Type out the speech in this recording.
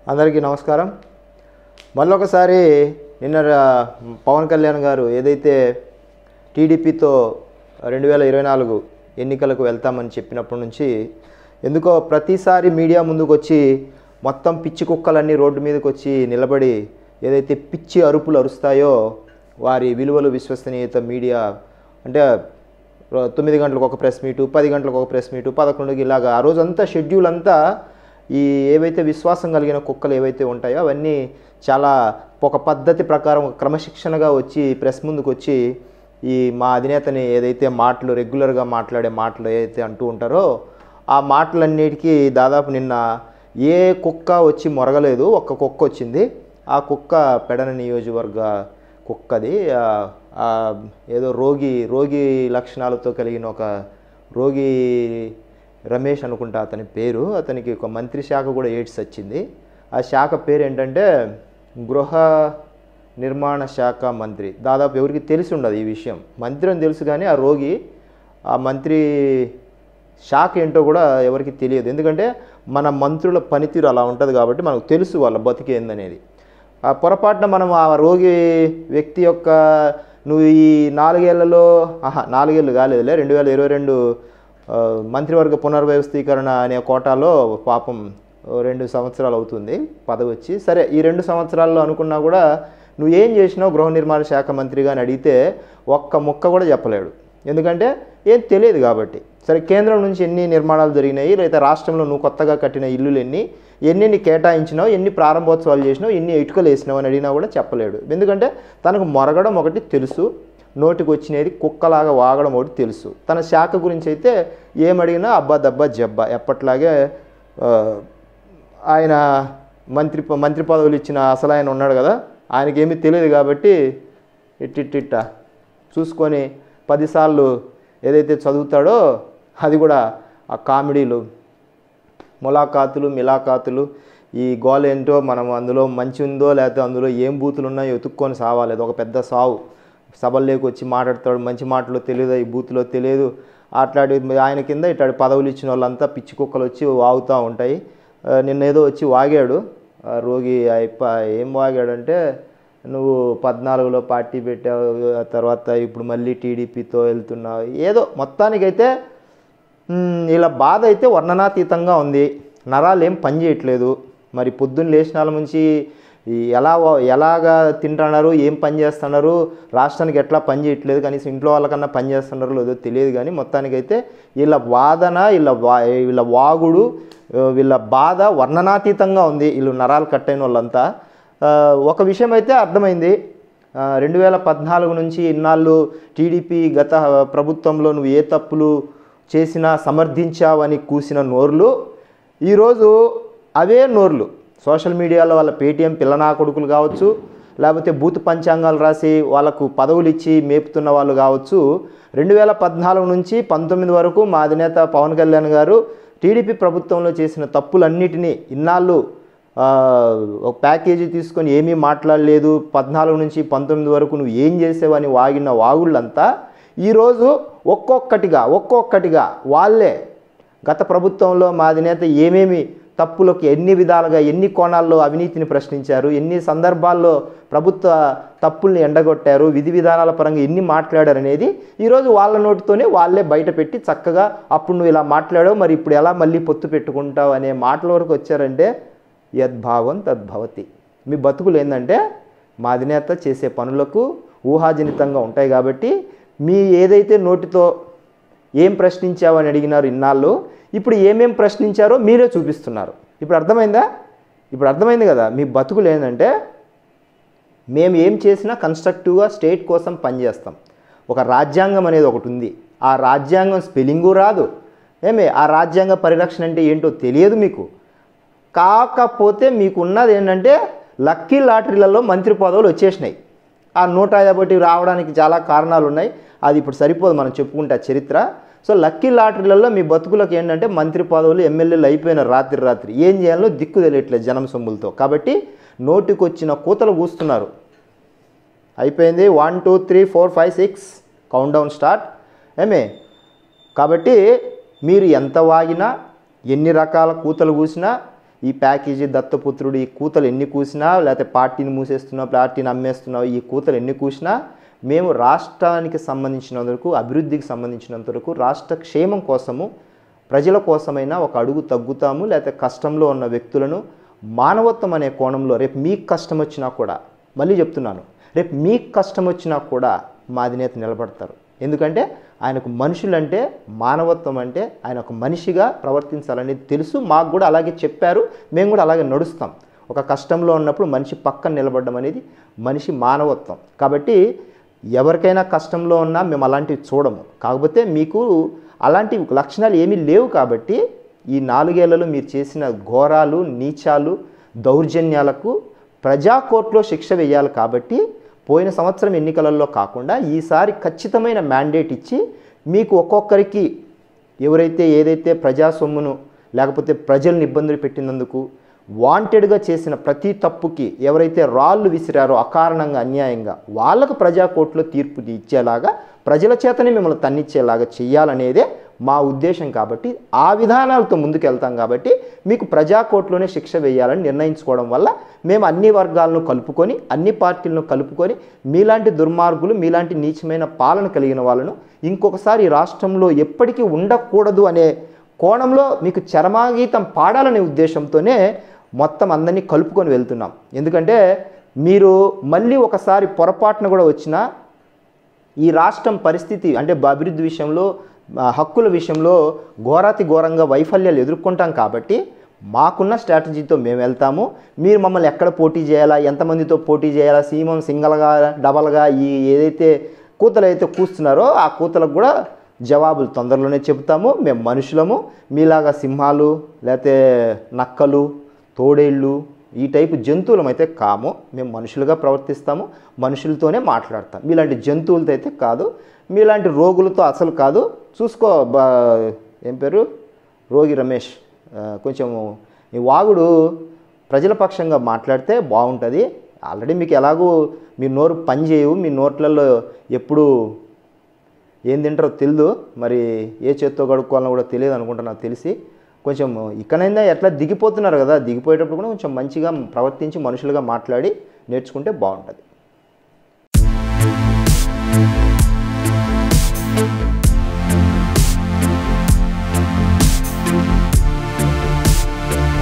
అందరికీ నమస్కారం మళ్ళొకసారి నిన్న రా- పవన్ కళ్యాణ్ గారు ఏదైతే టీడీపీతో రెండు వేల ఇరవై నాలుగు ఎన్నికలకు వెళ్తామని చెప్పినప్పటి నుంచి ఎందుకో ప్రతిసారి మీడియా ముందుకు వచ్చి మొత్తం పిచ్చి కుక్కలన్నీ రోడ్డు మీదకి వచ్చి నిలబడి ఏదైతే పిచ్చి అరుపులు అరుస్తాయో వారి విలువలు విశ్వసనీయత మీడియా అంటే రో- తొమ్మిది గంటలకు ఒక ప్రెస్ మీటు పది గంటలకు ఒక ప్రెస్ మీటు పదకొండుకి ఇలాగా ఆ రోజంతా షెడ్యూల్ అంతా ఈ ఏవైతే విశ్వాసం కలిగిన కుక్కలు ఏవైతే ఉంటాయో అవన్నీ చాలా ఒక పద్ధతి ప్రకారం ఒక క్రమశిక్షణగా వచ్చి ప్రెస్ ముందుకు వచ్చి ఈ మా అధినేతని ఏదైతే మాటలు రెగ్యులర్గా మాట్లాడే మాటలు ఏదైతే అంటూ ఉంటారో ఆ మాటలన్నిటికీ దాదాపు నిన్న ఏ కుక్క వచ్చి మొరగలేదు ఒక్క కుక్క వచ్చింది ఆ కుక్క పెడన నియోజకవర్గ కుక్కది ఆ- ఆ ఏదో రోగి రోగి లక్షణాలతో కలిగిన ఒక రోగి రమేష్ అనుకుంటా అతని పేరు అతనికి ఒక మంత్రి శాఖ కూడా ఎయిడ్స్ వచ్చింది ఆ శాఖ పేరు ఏంటంటే గృహ నిర్మాణ శాఖ మంత్రి దాదాపు ఎవరికి తెలిసి ఉండదు ఈ విషయం మంత్రి అని తెలుసు కానీ ఆ రోగి ఆ మంత్రి శాఖ ఏంటో కూడా ఎవరికి తెలియదు ఎందుకంటే మన మంత్రుల పనితీరు అలా ఉంటుంది కాబట్టి మనకు తెలుసు వాళ్ళ బతికేందనేది ఆ పొరపాటున మనం ఆ రోగి వ్యక్తి యొక్క నువ్వు ఈ నాలుగేళ్లలో ఆహా నాలుగేళ్ళు కాలేదులే రెండు వేల ఇరవై రెండు ఆ, మంత్రివర్గ పునర్వ్యవస్థీకరణ అనే కోటాలో పాపం ఓ రెండు సంవత్సరాలు అవుతుంది పదవి వచ్చి సరే ఈ రెండు సంవత్సరాల్లో అనుకున్నా కూడా నువ్వు ఏం చేసినావు గృహ నిర్మాణ శాఖ మంత్రిగా అని అడిగితే ఒక్క ముక్క కూడా చెప్పలేడు ఎందుకంటే ఏం తెలియదు కాబట్టి సరే కేంద్రం నుంచి ఎన్ని నిర్మాణాలు జరిగినాయి లేదా రాష్ట్రంలో నువ్వు కొత్తగా కట్టిన ఇల్లులు ఎన్ని ఎన్ని కేటాయించినావు ఎన్ని ప్రారంభోత్సవాలు చేసినావు ఎన్ని ఇటుకలు వేసినావు అని అడిగినా కూడా చెప్పలేడు ఎందుకంటే తనకు మొరగడం ఒకటి తెలుసు నోటికి వచ్చినది కుక్కలాగా వాగడం ఒకటి తెలుసు తన శాఖ గురించి అయితే ఏమడిగినా అబ్బా దబ్బా జబ్బా ఎప్పట్లాగే ఆ, ఆయన మంత్రి ప- మంత్రి పదవులు ఇచ్చిన అసలు ఆయన ఉన్నాడు కదా ఆయనకేమీ తెలియదు కాబట్టి ఇట్టిట్టిట్ట చూసుకొని పదిసార్లు ఏదైతే చదువుతాడో అది కూడా ఆ కామెడీలు ములాఖాతులు మిలాఖాతులు ఈ గోల్ ఏంటో మనం అందులో మంచి ఉందో లేకపోతే అందులో ఏం బూతులు ఉన్నాయో ఎతుక్కొని సావాలి అది ఒక పెద్ద సావు సభల్లోకి వచ్చి మాట్లాడతాడు మంచి మాటలు తెలియదు ఈ బూత్లో తెలియదు అట్లాంటి ఆయన కింద ఇట్లాంటి పదవులు ఇచ్చిన వాళ్ళంతా పిచ్చి కుక్కలు వచ్చి వాగుతూ ఉంటాయి ఆ, నిన్న ఏదో వచ్చి వాగాడు ఆ రోగి అయిప ఏం వాగాడంటే నువ్వు పద్నాలుగులో పార్టీ పెట్టావు ఆ తర్వాత ఇప్పుడు మళ్ళీ టీడీపీతో వెళ్తున్నావు ఏదో మొత్తానికైతే మ్మ్, ఇలా బాధ అయితే వర్ణనాతీతంగా ఉంది నరాలు ఏం పని చేయట్లేదు మరి పొద్దున్న లేచినాల నుంచి ఈ ఎలా వా- ఎలాగా తింటున్నారు ఏం పని చేస్తున్నారు రాష్ట్రానికి ఎట్లా పని చేయట్లేదు కనీసం ఇంట్లో వాళ్ళకన్నా పని చేస్తున్నారో లేదో తెలియదు కానీ మొత్తానికైతే వీళ్ళ వాదన వీళ్ళ వా వీళ్ళ వాగుడు ఆ, వీళ్ళ బాధ వర్ణనాతీతంగా ఉంది వీళ్ళు నరాలు కట్టైన వాళ్ళంతా ఆ, ఒక విషయం అయితే అర్థమైంది రెండు వేల పద్నాలుగు నుంచి ఇన్నాళ్ళు టీడీపీ గత ప్రభుత్వంలో నువ్వు ఏ తప్పులు చేసినా సమర్థించావని కూసిన నోర్లు ఈరోజు అవే నోర్లు సోషల్ మీడియాలో వాళ్ళ పేటీఎం పిల్లనా కొడుకులు కావచ్చు లేకపోతే బూత్ పంచాంగాలు రాసి వాళ్ళకు పదవులు ఇచ్చి మేపుతున్న వాళ్ళు కావచ్చు రెండు వేల పద్నాలుగు నుంచి పంతొమ్మిది వరకు మా అధినేత పవన్ కళ్యాణ్ గారు టీడీపీ ప్రభుత్వంలో చేసిన తప్పులన్నిటినీ ఇన్నాళ్ళు ఆ, ఒక ప్యాకేజీ తీసుకొని ఏమీ మాట్లాడలేదు పద్నాలుగు నుంచి పంతొమ్మిది వరకు నువ్వు ఏం చేసావని వాగిన వాగుళ్ళంతా ఈరోజు ఒక్కొక్కటిగా ఒక్కొక్కటిగా వాళ్ళే గత ప్రభుత్వంలో మా అధినేత ఏమేమి తప్పులకు ఎన్ని విధాలుగా ఎన్ని కోణాల్లో అవినీతిని ప్రశ్నించారు ఎన్ని సందర్భాల్లో ప్రభుత్వ తప్పుల్ని ఎండగొట్టారు విధి విధానాల పరంగా ఎన్ని మాట్లాడారు అనేది ఈరోజు వాళ్ళ నోటితోనే వాళ్ళే బయట పెట్టి చక్కగా అప్పుడు నువ్వు ఇలా మాట్లాడావు మరి ఇప్పుడు ఎలా మళ్ళీ పొత్తు పెట్టుకుంటావు అనే మాటల వరకు వచ్చారంటే యద్భావం తద్భవతి మీ బతుకులు ఏంటంటే మా అధినేత చేసే పనులకు ఊహాజనితంగా ఉంటాయి కాబట్టి మీ ఏదైతే నోటితో ఏం ప్రశ్నించావు అని అడిగినారు ఇన్నాళ్ళు ఇప్పుడు ఏమేం ప్రశ్నించారో మీరే చూపిస్తున్నారు ఇప్పుడు అర్థమైందా ఇప్పుడు అర్థమైంది కదా మీ బతుకులు ఏంటంటే మేము ఏం చేసినా కన్స్ట్రక్టివ్గా స్టేట్ కోసం పనిచేస్తాం ఒక రాజ్యాంగం అనేది ఒకటి ఉంది ఆ రాజ్యాంగం స్పెల్లింగు రాదు ఏమే ఆ రాజ్యాంగ పరిరక్షణ అంటే ఏంటో తెలియదు మీకు కాకపోతే మీకు ఉన్నది ఏంటంటే లక్కీ లాటరీలలో మంత్రి పదవులు వచ్చేసినాయి ఆ నూట యాభై రావడానికి చాలా కారణాలు ఉన్నాయి అది ఇప్పుడు సరిపోదు మనం చెప్పుకుంటే ఆ చరిత్ర సో లక్కీ లాటరీలలో మీ బతుకులకు ఏంటంటే మంత్రి పదవులు ఎమ్మెల్యేలు అయిపోయిన రాత్రి రాత్రి ఏం చేయాలో దిక్కు తెలియట్లేదు జనం సొమ్ములతో కాబట్టి నోటికొచ్చిన కూతలు కూస్తున్నారు అయిపోయింది one two three four five six countdown start ఏమే కాబట్టి మీరు ఎంత వాగినా ఎన్ని రకాల కూతలు కూసినా ఈ ప్యాకేజీ దత్తపుత్రుడు ఈ కూతలు ఎన్ని కూసినా లేకపోతే పార్టీని మూసేస్తున్నా పార్టీని అమ్మేస్తున్నా ఈ కూతలు ఎన్ని కూసినా మేము రాష్ట్రానికి సంబంధించినంత వరకు అభివృద్ధికి సంబంధించినంత వరకు రాష్ట్ర క్షేమం కోసము ప్రజల కోసమైనా ఒక అడుగు తగ్గుతాము లేకపోతే కష్టంలో ఉన్న వ్యక్తులను మానవత్వం అనే కోణంలో రేపు మీకు కష్టం వచ్చినా కూడా మళ్ళీ చెప్తున్నాను రేపు మీకు కష్టం వచ్చినా కూడా మా అధినేత నిలబడతారు ఎందుకంటే ఆయనకు మనుషులంటే మానవత్వం అంటే ఆయన ఒక మనిషిగా ప్రవర్తించాలనేది తెలుసు మాకు కూడా అలాగే చెప్పారు మేము కూడా అలాగే నడుస్తాం ఒక కష్టంలో ఉన్నప్పుడు మనిషి పక్కన నిలబడడం అనేది మనిషి మానవత్వం కాబట్టి ఎవరికైనా కష్టంలో ఉన్నా మేము అలాంటివి చూడము కాకపోతే మీకు అలాంటి లక్షణాలు ఏమీ లేవు కాబట్టి ఈ నాలుగేళ్లలో మీరు చేసిన ఘోరాలు నీచాలు దౌర్జన్యాలకు ప్రజా కోర్టులో శిక్ష వేయాలి కాబట్టి పోయిన సంవత్సరం ఎన్నికలలో కాకుండా ఈసారి ఖచ్చితమైన మ్యాండేట్ ఇచ్చి మీకు ఒక్కొక్కరికి ఎవరైతే ఏదైతే ప్రజా సొమ్మును లేకపోతే ప్రజల్ని ఇబ్బందులు పెట్టినందుకు వాంటెడ్గా చేసిన ప్రతి తప్పుకి ఎవరైతే రాళ్ళు విసిరారో అకారణంగా అన్యాయంగా వాళ్ళకు ప్రజా కోర్టులో తీర్పు ఇచ్చేలాగా ప్రజల చేతనే మిమ్మల్ని తన్నిచ్చేలాగా చేయాలనేదే మా ఉద్దేశం కాబట్టి ఆ విధానాలతో ముందుకెళ్తాం కాబట్టి మీకు ప్రజా కోర్టులోనే శిక్ష వేయాలని నిర్ణయించుకోవడం వల్ల మేము అన్ని వర్గాలను కలుపుకొని అన్ని పార్టీలను కలుపుకొని మీలాంటి దుర్మార్గులు మీలాంటి నీచమైన పాలన కలిగిన వాళ్ళను ఇంకొకసారి ఈ రాష్ట్రంలో ఎప్పటికీ ఉండకూడదు అనే కోణంలో మీకు చరమాగీతం పాడాలనే ఉద్దేశంతోనే మొత్తం అందరినీ కలుపుకొని వెళ్తున్నాం ఎందుకంటే మీరు మళ్ళీ ఒకసారి పొరపాటున కూడా వచ్చినా ఈ రాష్ట్రం పరిస్థితి అంటే అభివృద్ధి విషయంలో ఆ, హక్కుల విషయంలో ఘోరాతి ఘోరంగా వైఫల్యాలు ఎదుర్కొంటాం కాబట్టి మాకున్న స్ట్రాటజీతో మేము వెళ్తాము మీరు మమ్మల్ని ఎక్కడ పోటీ చేయాలా ఎంతమందితో పోటీ చేయాలా సీమం సింగల్గా డబల్గా ఈ ఏదైతే కూతలు అయితే కూస్తున్నారో ఆ కూతలకు కూడా జవాబులు తొందరలోనే చెబుతాము మేము మనుషులము మీలాగా సింహాలు లేకపోతే నక్కలు తోడేళ్ళు ఈ టైపు జంతువులం అయితే కాము మేము మనుషులుగా ప్రవర్తిస్తాము మనుషులతోనే మాట్లాడతాం మీలాంటి జంతువులతో అయితే కాదు మీలాంటి రోగులతో అసలు కాదు చూసుకో బా ఏం పేరు రోగి రమేష్ ఆ, కొంచెం ఈ వాగుడు ప్రజల పక్షంగా మాట్లాడితే బాగుంటుంది ఆల్రెడీ మీకు ఎలాగూ మీ నోరు పని చేయవు మీ నోట్లలో ఎప్పుడు ఏం తింటారో తెలియదు మరి ఏ చేత్తో కడుక్కోవాలని కూడా తెలియదు అనుకుంటా నాకు తెలిసి కొంచెం ఇక్కడైనా ఎట్లా దిగిపోతున్నారు కదా దిగిపోయేటప్పుడు కూడా కొంచెం మంచిగా ప్రవర్తించి మనుషులుగా మాట్లాడి నేర్చుకుంటే బాగుంటుంది